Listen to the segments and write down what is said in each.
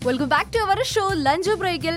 welcome back to our show lunch ബ്രേക്കിൽ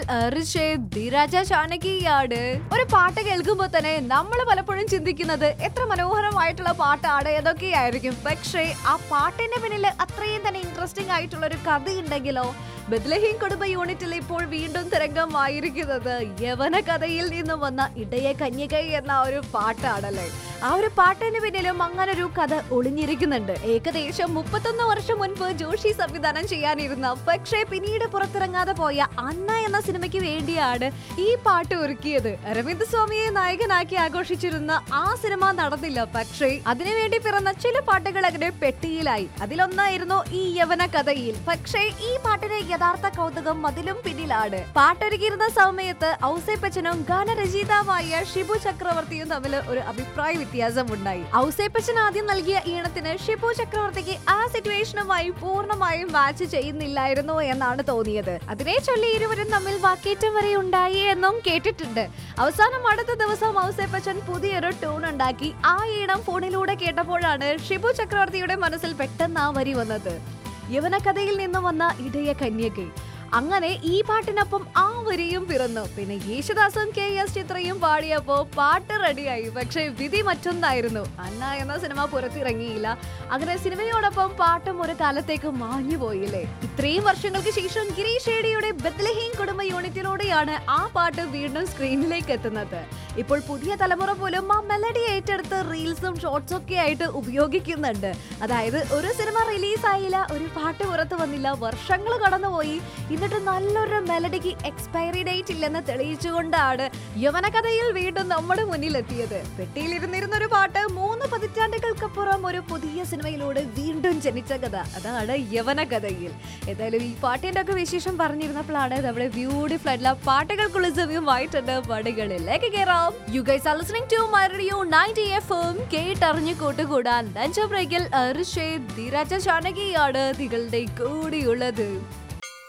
ധീരാജ ചാനകിയാണ് ഒരു പാട്ട് കേൾക്കുമ്പോൾ തന്നെ നമ്മൾ പലപ്പോഴും ചിന്തിക്കുന്നത് എത്ര മനോഹരമായിട്ടുള്ള പാട്ടാണ് ഏതൊക്കെയായിരിക്കും പക്ഷേ ആ പാട്ടിന്റെ പിന്നിൽ അത്രയും തന്നെ ഇൻട്രസ്റ്റിംഗ് ആയിട്ടുള്ള ഒരു കഥയുണ്ടെങ്കിലോ ബദ്ലഹീം കുടുംബ യൂണിറ്റിൽ ഇപ്പോൾ വീണ്ടും തരംഗമായിരിക്കുന്നത് യവന കഥയിൽ നിന്ന് വന്ന ഇടയ കന്യക എന്ന ഒരു പാട്ടാണല്ലേ ആ ഒരു പാട്ടിന് പിന്നിലും അങ്ങനെ ഒരു കഥ ഒളിഞ്ഞിരിക്കുന്നുണ്ട് ഏകദേശം മുപ്പത്തൊന്ന് വർഷം മുൻപ് ജോഷി സംവിധാനം ചെയ്യാനിരുന്ന പക്ഷേ പിന്നീട് പുറത്തിറങ്ങാതെ പോയ അന്ന എന്ന സിനിമയ്ക്ക് വേണ്ടിയാണ് ഈ പാട്ട് ഒരുക്കിയത് അരവിന്ദ് സ്വാമിയെ നായകനാക്കി ആഘോഷിച്ചിരുന്ന ആ സിനിമ നടന്നില്ല പക്ഷേ അതിനുവേണ്ടി പിറന്ന ചില പാട്ടുകൾ അങ്ങനെ പെട്ടിയിലായി അതിലൊന്നായിരുന്നു ഈ യവന കഥയിൽ പക്ഷേ ഈ പാട്ടിന് യഥാർത്ഥ കൗതുകം അതിലും പിന്നിലാണ് പാട്ടൊരുക്കിയിരുന്ന സമയത്ത് ഔസേപ്പച്ചനും ഗാനരചയിതാവായ ഷിബു ചക്രവർത്തിയും തമ്മിൽ ഒരു അഭിപ്രായ വ്യത്യാസം ഉണ്ടായി ഔസേപ്പച്ചൻ ആദ്യം നൽകിയ ഈണത്തിന് ഷിബു ചക്രവർത്തിക്ക് ആ സിറ്റുവേഷനുമായി പൂർണ്ണമായും മാച്ച് ചെയ്യുന്നില്ലായിരുന്നു എന്നാണ് തോന്നിയത് അതിനെ ചൊല്ലി ഇരുവരും തമ്മിൽ വാക്കേറ്റം വരെ ഉണ്ടായി എന്നും കേട്ടിട്ടുണ്ട് അവസാനം അടുത്ത ദിവസം ഔസേപ്പച്ചൻ പുതിയൊരു ട്യൂൺ ഉണ്ടാക്കി ആ ഈണം ഫോണിലൂടെ കേട്ടപ്പോഴാണ് ഷിബു ചക്രവർത്തിയുടെ മനസ്സിൽ പെട്ടെന്ന് ആ വരി വന്നത് യവനകഥയിൽ നിന്ന് വന്ന ഇടയ കന്യകை അങ്ങനെ ഈ പാട്ടിനൊപ്പം ആ വരിയും പിറന്നു പിന്നെ യേശുദാസും കെ എസ് ചിത്രയും പാടിയപ്പോ പാട്ട് റെഡിയായി പക്ഷേ വിധി മറ്റൊന്നായിരുന്നു അന്ന എന്ന സിനിമ പുറത്തിറങ്ങിയില്ല അങ്ങനെ സിനിമയോടൊപ്പം പാട്ടും ഒരു കാലത്തേക്ക് മാഞ്ഞു പോയില്ലേ ഇത്രയും വർഷങ്ങൾക്ക് ശേഷം ഗിരീഷ് ഷേഡിയുടെ ബദ്ലഹീം കുടുംബ യൂണിറ്റിലൂടെയാണ് ആ പാട്ട് വീണ്ടും സ്ക്രീനിലേക്ക് എത്തുന്നത് ഇപ്പോൾ പുതിയ തലമുറ പോലും ആ മെലഡി ഏറ്റെടുത്ത് റീൽസും ഷോർട്സും ഒക്കെ ആയിട്ട് ഉപയോഗിക്കുന്നുണ്ട് അതായത് ഒരു സിനിമ റിലീസ് ആയില്ല ഒരു പാട്ട് പുറത്തു വന്നില്ല വർഷങ്ങൾ കടന്നുപോയി എന്നിട്ട് നല്ലൊരു മെലഡിക്ക് എക്സ്പയറി ഡേറ്റ് ഇല്ലെന്ന് തെളിയിച്ചുകൊണ്ടാണ് യവനകഥയിൽ വീണ്ടും നമ്മുടെ മുന്നിൽ എത്തിയത് പെട്ടിയിലിരുന്നിരുന്ന ഒരു പാട്ട് മൂന്ന് പതിറ്റാണ്ടുകൾക്കപ്പുറം ഒരു പുതിയ സിനിമയിലൂടെ വീണ്ടും ജനിച്ച കഥ അതാണ് യവനകഥയിൽ ഏതായാലും ഈ പാട്ടിന്റെ ഒക്കെ വിശേഷം പറഞ്ഞിരുന്നപ്പോഴാണ് നമ്മുടെ ബ്യൂട്ടിഫുൾ ആയിട്ടുള്ള പാട്ടുകൾക്കുള്ള സമയമായിട്ടുണ്ട് പടികളിലേക്ക് കയറാം you guys are listening to my radio 90 FM കേട്ടറിഞ്ഞു കൂട്ടുകൂടാൻ ലഞ്ച് ബ്രേക്കിൽ അർഷേ ധീരാജ ചാനകിയാണ് നിങ്ങളുടെ കൂടിയുള്ളത്